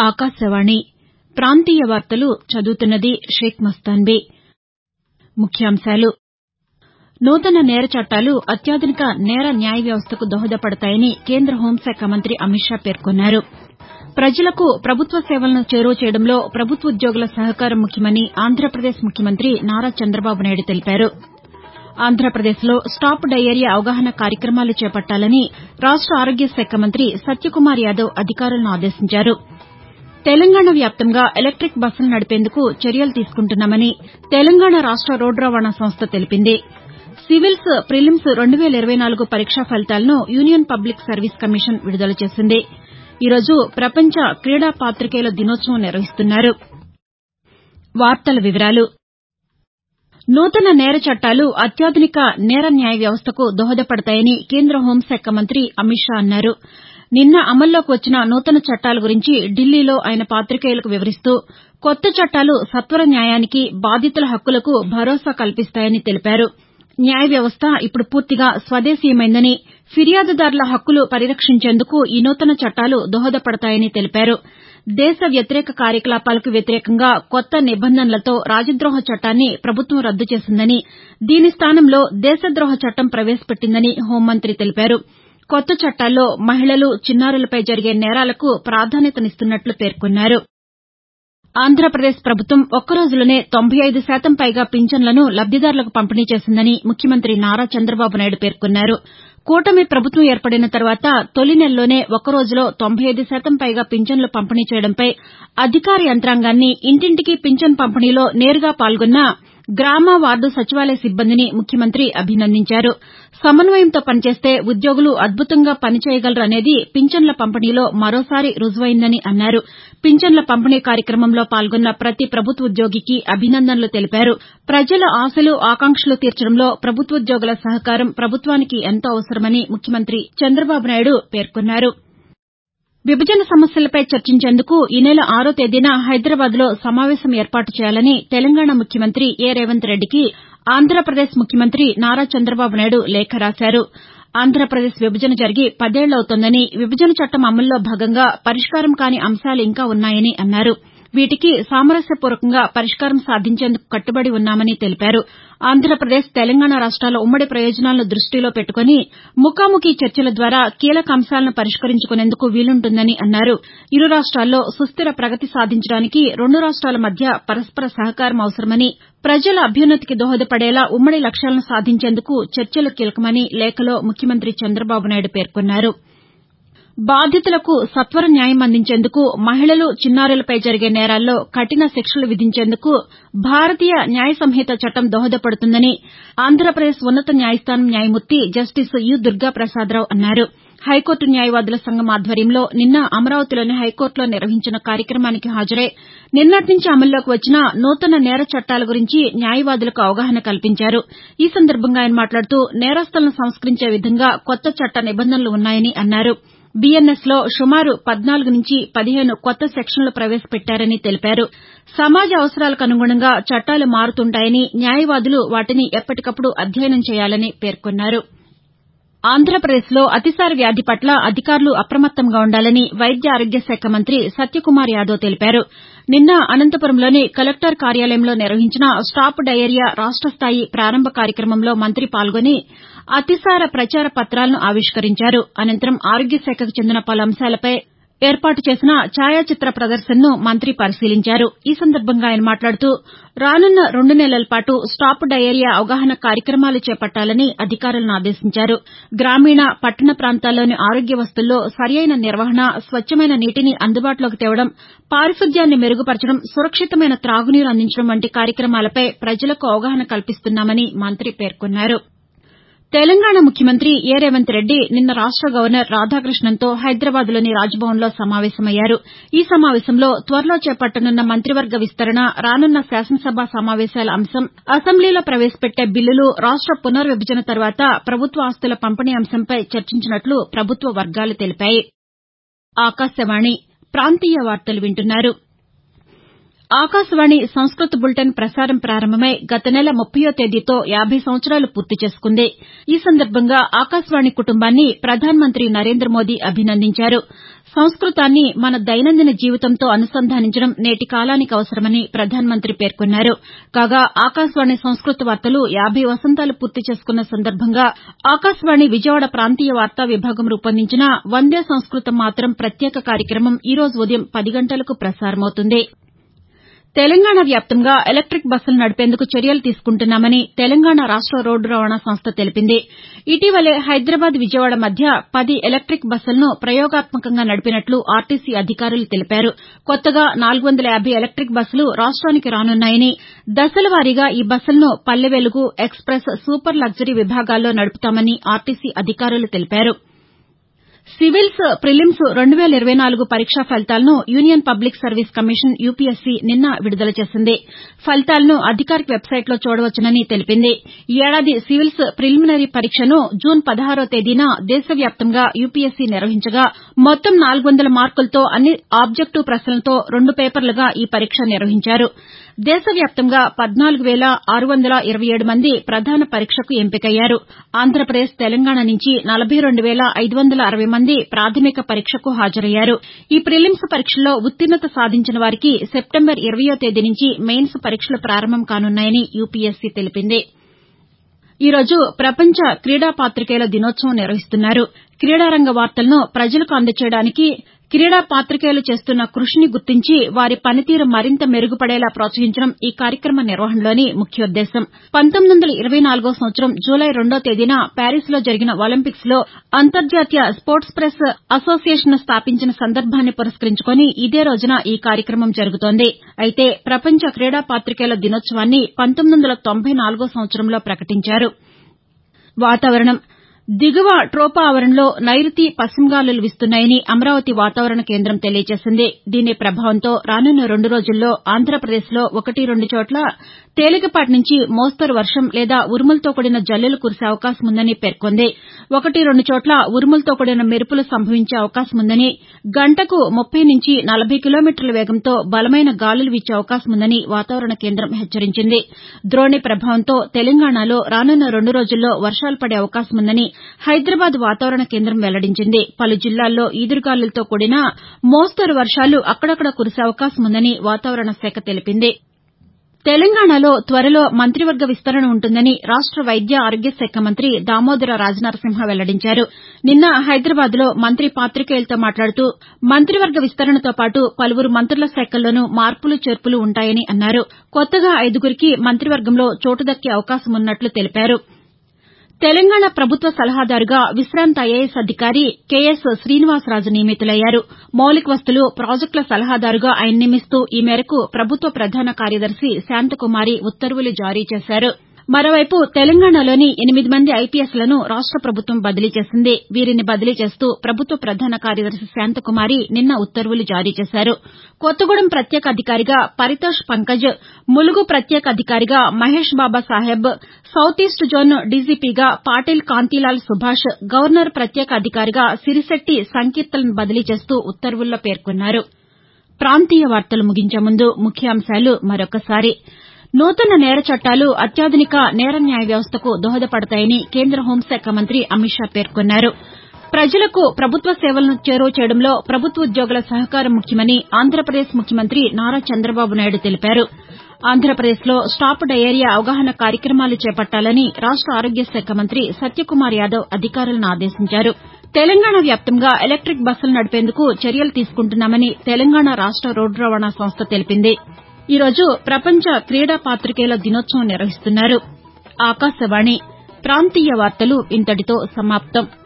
ఆకాశవాణి ప్రాంతీయ వార్తలు చదువుతున్నది షేక్ మస్తాన్బీ ముఖ్యాంశాలు నూతన నేర చట్టాలు అత్యాధునిక నేర న్యాయ వ్యవస్థకు దోహదపడతాయని కేంద్ర హోంశాఖ మంత్రి అమిత్ షా పేర్కొన్నారు ప్రజలకు ప్రభుత్వ సేవలను చేరువ చేయడంలో ప్రభుత్వోద్యోగుల సహకారం ముఖ్యమని ఆంధ్రప్రదేశ్ ముఖ్యమంత్రి నారా చంద్రబాబు నాయుడు తెలిపారు ఆంధ్రప్రదేశ్లో స్టాప్ డయేరియా అవగాహన కార్యక్రమాలు చేపట్టాలని రాష్ట ఆరోగ్య శాఖ మంత్రి సత్యకుమార్ యాదవ్ అధికారులను ఆదేశించారు తెలంగాణ వ్యాప్తంగా ఎలక్టిక్ బస్సులు నడిపేందుకు చర్యలు తీసుకుంటున్నామని తెలంగాణ రాష్ట రోడ్డు రవాణా సంస్థ తెలిపింది సివిల్స్ ప్రిలిమ్స్ రెండు వేల ఇరవై నాలుగు పరీక్షా ఫలితాలను యూనియన్ పబ్లిక్ సర్వీస్ కమిషన్ విడుదల చేసింది ఈ రోజు ప్రపంచ క్రీడా పాతికేయుల దినోత్సవం నిర్వహిస్తున్నారు నూతన నేర చట్టాలు అత్యాధునిక నేర న్యాయ వ్యవస్థకు దోహదపడతాయని కేంద్ర హోంశాఖ మంత్రి అమిత్ షా అన్నారు నిన్న అమల్లోకి వచ్చిన నూతన చట్టాల గురించి ఢిల్లీలో ఆయన పాతికేయులకు వివరిస్తూ కొత్త చట్టాలు సత్వర న్యాయానికి బాధితుల హక్కులకు భరోసా కల్పిస్తాయని తెలిపారు న్యాయ వ్యవస్థ ఇప్పుడు పూర్తిగా స్వదేశీయమైందని ఫిర్యాదుదారుల హక్కులు పరిరక్షించేందుకు ఈ నూతన చట్టాలు దోహదపడతాయని తెలిపారు దేశ వ్యతిరేక కార్యకలాపాలకు వ్యతిరేకంగా కొత్త నిబంధనలతో రాజద్రోహ చట్టాన్ని ప్రభుత్వం రద్దు చేసిందని దీని స్థానంలో దేశద్రోహ చట్టం ప్రవేశపెట్టిందని హోంమంత్రి తెలిపారు కొత్త చట్టాల్లో మహిళలు చిన్నారులపై జరిగే నేరాలకు ప్రాధాన్యతనిస్తున్నట్లు పేర్కొన్నారు ఆంధ్రప్రదేశ్ ప్రభుత్వం ఒక్కరోజులోనే తొంభై ఐదు శాతం పైగా పింఛన్లను లబ్దిదారులకు పంపిణీ చేసిందని ముఖ్యమంత్రి నారా చంద్రబాబు నాయుడు పేర్కొన్నారు కూటమి ప్రభుత్వం ఏర్పడిన తర్వాత తొలి నెలలోనే ఒక్కరోజులో తొంభై ఐదు శాతం పైగా పింఛన్లు పంపిణీ చేయడంపై అధికార యంత్రాంగాన్ని ఇంటింటికి పింఛన్ పంపిణీలో నేరుగా పాల్గొన్న గ్రామ వార్డు సచివాలయ సిబ్బందిని ముఖ్యమంత్రి అభినందించారు సమన్వయంతో పనిచేస్తే ఉద్యోగులు అద్భుతంగా పనిచేయగలరనేది పింఛన్ల పంపిణీలో మరోసారి రుజువైందని అన్నారు పింఛన్ల పంపిణీ కార్యక్రమంలో పాల్గొన్న ప్రతి ప్రభుత్వోద్యోగికి అభినందనలు తెలిపారు ప్రజల ఆశలు ఆకాంక్షలు తీర్చడంలో ప్రభుత్వోద్యోగుల సహకారం ప్రభుత్వానికి ఎంతో అవసరమని ముఖ్యమంత్రి చంద్రబాబు నాయుడు పేర్కొన్నారు విభజన సమస్యలపై చర్చించేందుకు ఈ నెల ఆరో తేదీన హైదరాబాద్లో సమావేశం ఏర్పాటు చేయాలని తెలంగాణ ముఖ్యమంత్రి ఏ రేవంత్ రెడ్డికి ఆంధ్రప్రదేశ్ ముఖ్యమంత్రి నారా చంద్రబాబు నాయుడు లేఖ రాశారు ఆంధ్రప్రదేశ్ విభజన జరిగి పదేళ్లవుతోందని విభజన చట్టం అమలులో భాగంగా పరిష్కారం కాని అంశాలు ఇంకా ఉన్నాయని అన్నారు వీటికి సామరస్యపూర్వకంగా పరిష్కారం సాధించేందుకు కట్టుబడి ఉన్నామని తెలిపారు ఆంధ్రప్రదేశ్ తెలంగాణ రాష్ట్రాల ఉమ్మడి ప్రయోజనాలను దృష్టిలో పెట్టుకుని ముఖాముఖి చర్చల ద్వారా కీలక అంశాలను పరిష్కరించుకునేందుకు వీలుంటుందని అన్నారు ఇరు రాష్ట్రాల్లో సుస్దిర ప్రగతి సాధించడానికి రెండు రాష్ట్రాల మధ్య పరస్పర సహకారం అవసరమని ప్రజల అభ్యున్నతికి దోహదపడేలా ఉమ్మడి లక్ష్యాలను సాధించేందుకు చర్చలు కీలకమని లేఖలో ముఖ్యమంత్రి చంద్రబాబు నాయుడు పేర్కొన్నారు బాధితులకు సత్వర న్యాయం అందించేందుకు మహిళలు చిన్నారులపై జరిగే నేరాల్లో కఠిన శిక్షలు విధించేందుకు భారతీయ న్యాయ సంహిత చట్టం దోహదపడుతుందని ఆంధ్రప్రదేశ్ ఉన్నత న్యాయస్థానం న్యాయమూర్తి జస్టిస్ యు దుర్గాప్రసాదరావు అన్నారు హైకోర్టు న్యాయవాదుల సంఘం ఆధ్వర్యంలో నిన్న అమరావతిలోని హైకోర్టులో నిర్వహించిన కార్యక్రమానికి హాజరై నిన్నటి నుంచి అమల్లోకి వచ్చిన నూతన నేర చట్టాల గురించి న్యాయవాదులకు అవగాహన కల్పించారు ఈ సందర్భంగా ఆయన మాట్లాడుతూ నేరస్తులను సంస్కరించే విధంగా కొత్త చట్ట నిబంధనలు ఉన్నాయని అన్నారు బీఎన్ఎస్లో సుమారు పద్నాలుగు నుంచి పదిహేను కొత్త సెక్షన్లు ప్రవేశపెట్టారని తెలిపారు సమాజ అవసరాలకు అనుగుణంగా చట్టాలు మారుతుంటాయని న్యాయవాదులు వాటిని ఎప్పటికప్పుడు అధ్యయనం చేయాలని పేర్కొన్నారు ఆంధ్రప్రదేశ్లో అతిసార వ్యాధి పట్ల అధికారులు అప్రమత్తంగా ఉండాలని వైద్య ఆరోగ్య శాఖ మంత్రి సత్యకుమార్ యాదవ్ తెలిపారు నిన్న అనంతపురంలోని కలెక్టర్ కార్యాలయంలో నిర్వహించిన స్టాప్ డయేరియా రాష్ట స్థాయి ప్రారంభ కార్యక్రమంలో మంత్రి పాల్గొని అతిసార ప్రచార పత్రాలను ఆవిష్కరించారు అనంతరం ఆరోగ్య శాఖకు చెందిన పలు అంశాలపై ఏర్పాటు చేసిన ఛాయాచిత్ర ప్రదర్శనను మంత్రి పరిశీలించారు ఈ సందర్భంగా ఆయన మాట్లాడుతూ రానున్న రెండు నెలల పాటు స్టాప్ డయేరియా అవగాహన కార్యక్రమాలు చేపట్టాలని అధికారులను ఆదేశించారు గ్రామీణ పట్టణ ప్రాంతాల్లోని ఆరోగ్య వసతుల్లో సరియైన నిర్వహణ స్వచ్చమైన నీటిని అందుబాటులోకి తేవడం పారిశుద్యాన్ని మెరుగుపరచడం సురక్షితమైన త్రాగునీరు అందించడం వంటి కార్యక్రమాలపై ప్రజలకు అవగాహన కల్పిస్తున్నామని మంత్రి పేర్కొన్నారు తెలంగాణ ముఖ్యమంత్రి ఏ రేవంత్ రెడ్డి నిన్న రాష్ట గవర్నర్ రాధాకృష్ణన్తో హైదరాబాద్లోని రాజ్భవన్లో సమావేశమయ్యారు ఈ సమావేశంలో త్వరలో చేపట్టనున్న మంత్రివర్గ విస్తరణ రానున్న శాసనసభ సమావేశాల అంశం అసెంబ్లీలో ప్రవేశపెట్టే బిల్లులు రాష్ట పునర్విభజన తర్వాత ప్రభుత్వ ఆస్తుల పంపిణీ అంశంపై చర్చించినట్లు ప్రభుత్వ వర్గాలు తెలిపాయి ఆకాశవాణి సంస్కృత బులెటిన్ ప్రసారం ప్రారంభమై గత నెల ముప్పయ్యో తేదీతో యాబై సంవత్సరాలు పూర్తి చేసుకుంది ఈ సందర్భంగా ఆకాశవాణి కుటుంబాన్ని ప్రధానమంత్రి నరేంద్ర మోదీ అభినందించారు సంస్కృతాన్ని మన దైనందిన జీవితంతో అనుసంధానించడం నేటి కాలానికి అవసరమని ప్రధానమంత్రి పేర్కొన్నారు కాగా ఆకాశవాణి సంస్కృత వార్తలు యాబై వసంతాలు పూర్తి చేసుకున్న సందర్భంగా ఆకాశవాణి విజయవాడ ప్రాంతీయ వార్తా విభాగం రూపొందించిన వందే సంస్కృతం మాతరం ప్రత్యేక కార్యక్రమం ఈ రోజు ఉదయం పది గంటలకు ప్రసారమవుతుంది తెలంగాణ వ్యాప్తంగా ఎలక్టిక్ బస్సులు నడిపేందుకు చర్యలు తీసుకుంటున్నామని తెలంగాణ రాష్ట రోడ్డు రవాణా సంస్థ తెలిపింది ఇటీవలే హైదరాబాద్ విజయవాడ మధ్య పది ఎలక్టిక్ బస్సులను ప్రయోగాత్మకంగా నడిపినట్లు ఆర్టీసీ అధికారులు తెలిపారు కొత్తగా నాలుగు వందల యాబై ఎలక్టిక్ బస్సులు రాష్ట్రానికి రానున్నాయని దశలవారీగా ఈ బస్సులను పల్లె వెలుగు ఎక్స్ప్రెస్ సూపర్ లగ్జరీ విభాగాల్లో నడుపుతామని ఆర్టీసీ అధికారులు తెలిపారు సివిల్స్ ప్రిలిమ్స్ రెండు వేల ఇరవై నాలుగు పరీక్షా ఫలితాలను Union Public Service Commission UPSC నిన్న విడుదల చేసింది ఫలితాలను అధికారిక వెబ్సైట్లో చూడవచ్చునని తెలిపింది ఈ ఏడాది సివిల్స్ ప్రిలిమినరీ పరీక్షను జూన్ పదహారో తేదీన దేశవ్యాప్తంగా యూపీఎస్సీ నిర్వహించగా మొత్తం నాలుగు వందల మార్కులతో అన్ని ఆబ్జెక్టివ్ ప్రశ్నలతో రెండు పేపర్లుగా ఈ పరీక్ష నిర్వహించారు దేశవ్యాప్తంగా పద్నాలుగు వేల ఆరు వందల ఇరవై ఏడు మంది ప్రధాన పరీక్షకు ఎంపికయ్యారు ఆంధ్రప్రదేశ్ తెలంగాణ నుంచి నలభై రెండు వేల ఐదు వందల అరవై మంది ప్రాథమిక పరీక్షకు హాజరయ్యారు ఈ ప్రిలిమ్స్ పరీక్షల్లో ఉత్తీర్ణత సాధించిన వారికి సెప్టెంబర్ ఇరవయ్యో తేదీ నుంచి మెయిన్స్ పరీక్షలు ప్రారంభం కానున్నాయని యూపీఎస్సీ తెలిపింది ఈ రోజు ప్రపంచ క్రీడా పాతికేయుల దినోత్సవం నిర్వహిస్తున్నారు క్రీడారంగ వార్తలను ప్రజలకు అందజేయడానికి క్రీడా పాతికేయులు చేస్తున్న కృషిని గుర్తించి వారి పనితీరు మరింత మెరుగుపడేలా ప్రోత్సహించడం ఈ కార్యక్రమ నిర్వహణలోని ముఖ్యోద్దేశం పంతొమ్మిది వందల ఇరవై నాలుగో సంవత్సరం జూలై రెండో తేదీన ప్యారిస్లో జరిగిన ఒలింపిక్స్ లో అంతర్జాతీయ స్పోర్ట్స్ ప్రెస్ అసోసియేషన్ను స్థాపించిన సందర్భాన్ని పురస్కరించుకుని ఇదే రోజున ఈ కార్యక్రమం జరుగుతోంది అయితే ప్రపంచ క్రీడా పాతికేయుల దినోత్సవాన్ని పంతొమ్మిది వందల తొంభై నాలుగో సంవత్సరంలో ప్రకటించారు వాతావరణం దిగువ ట్రోపా ఆవరణలో నైరుతి పశ్చిమ గాలులు వీస్తున్నాయని అమరావతి వాతావరణ కేంద్రం తెలియజేసింది దీని ప్రభావంతో రానున్న రెండు రోజుల్లో ఆంధ్రప్రదేశ్లో ఒకటి రెండు చోట్ల తేలికపాటి నుంచి మోస్తరు వర్షం లేదా ఉరుములతో కూడిన జల్లులు కురిసే అవకాశం ఉందని పేర్కొంది ఒకటి రెండు చోట్ల ఉరుములతో కూడిన మెరుపులు సంభవించే అవకాశం ఉందని గంటకు ముప్పై నుంచి నలభై కిలోమీటర్ల వేగంతో బలమైన గాలులు వీచే అవకాశం ఉందని వాతావరణ కేంద్రం హెచ్చరించింది ద్రోణి ప్రభావంతో తెలంగాణలో రానున్న రెండు రోజుల్లో వర్షాలు పడే అవకాశం ఉందని హైదరాబాద్ వాతావరణ కేంద్రం వెల్లడించింది పలు జిల్లాల్లో ఈదురుగాలులతో కూడిన మోస్తరు వర్షాలు అక్కడక్కడ కురిసే అవకాశం ఉందని వాతావరణ శాఖ తెలిపింది తెలంగాణలో త్వరలో మంత్రివర్గ విస్తరణ ఉంటుందని రాష్ట వైద్య ఆరోగ్య శాఖ మంత్రి దామోదర రాజనరసింహ వెల్లడించారు నిన్న హైదరాబాద్లో మంత్రి పాతికేయులతో మాట్లాడుతూ మంత్రివర్గ విస్తరణతో పాటు పలువురు మంత్రుల శాఖల్లోనూ మార్పులు చేర్పులు ఉంటాయని అన్నారు కొత్తగా ఐదుగురికి మంత్రివర్గంలో చోటు దక్కే అవకాశం ఉన్నట్లు తెలిపారు తెలంగాణ ప్రభుత్వ సలహాదారుగా విశాంత ఐఏఎస్ అధికారి కెఎస్ శ్రీనివాసరాజు నియమితులయ్యారు మౌలిక వసతులు ప్రాజెక్టుల సలహాదారుగా ఆయన నియమిస్తూ ఈ మేరకు ప్రభుత్వ ప్రధాన కార్యదర్శి శాంతకుమారి ఉత్తర్వులు జారీ చేశారు మరోవైపు తెలంగాణలోని ఎనిమిది మంది ఐపీఎస్లను రాష్ట ప్రభుత్వం బదిలీ చేసింది వీరిని బదిలీ చేస్తూ ప్రభుత్వ ప్రధాన కార్యదర్శి శాంతకుమారి నిన్న ఉత్తర్వులు జారీ చేశారు కొత్తగూడెం ప్రత్యేక అధికారిగా పరితోష్ పంకజ్ ములుగు ప్రత్యేక అధికారిగా Mahesh Baba Saheb south east zone డీజీపీగా పాటిల్ కాంతిలాల్ సుభాష్ గవర్నర్ ప్రత్యేక అధికారిగా సిరిశెట్టి సంకీర్తన్లను బదిలీ చేస్తూ ఉత్తర్వుల్లో పేర్కొన్నారు ప్రాంతీయ వార్తలు ముగించే ముందు ముఖ్యాంశాలు మరొకసారి నూతన నేర చట్టాలు అత్యాధునిక నేర న్యాయ వ్యవస్థకు దోహదపడతాయని కేంద్ర హోంశాఖ మంత్రి అమిత్ షా పేర్కొన్నారు ప్రజలకు ప్రభుత్వ సేవలను చేరువ చేయడంలో ప్రభుత్వ ఉద్యోగుల సహకారం ముఖ్యమని ఆంధ్రప్రదేశ్ ముఖ్యమంత్రి నారా చంద్రబాబు నాయుడు తెలిపారు ఆంధ్రప్రదేశ్లో స్టాప్ డయేరియా అవగాహన కార్యక్రమాలు చేపట్టాలని రాష్ట ఆరోగ్య శాఖ మంత్రి సత్యకుమార్ యాదవ్ అధికారులను ఆదేశించారు తెలంగాణ వ్యాప్తంగా ఎలక్టిక్ బస్సులు నడిపేందుకు చర్యలు తీసుకుంటున్నామని తెలంగాణ రాష్ట రోడ్డు రవాణా సంస్థ తెలిపింది ఈ రోజు ప్రపంచ క్రీడా పాతికేయుల దినోత్సవం నిర్వహిస్తున్నారు ఆకాశవాణి ప్రాంతీయ వార్తలు ఇంతటితో సమాప్తం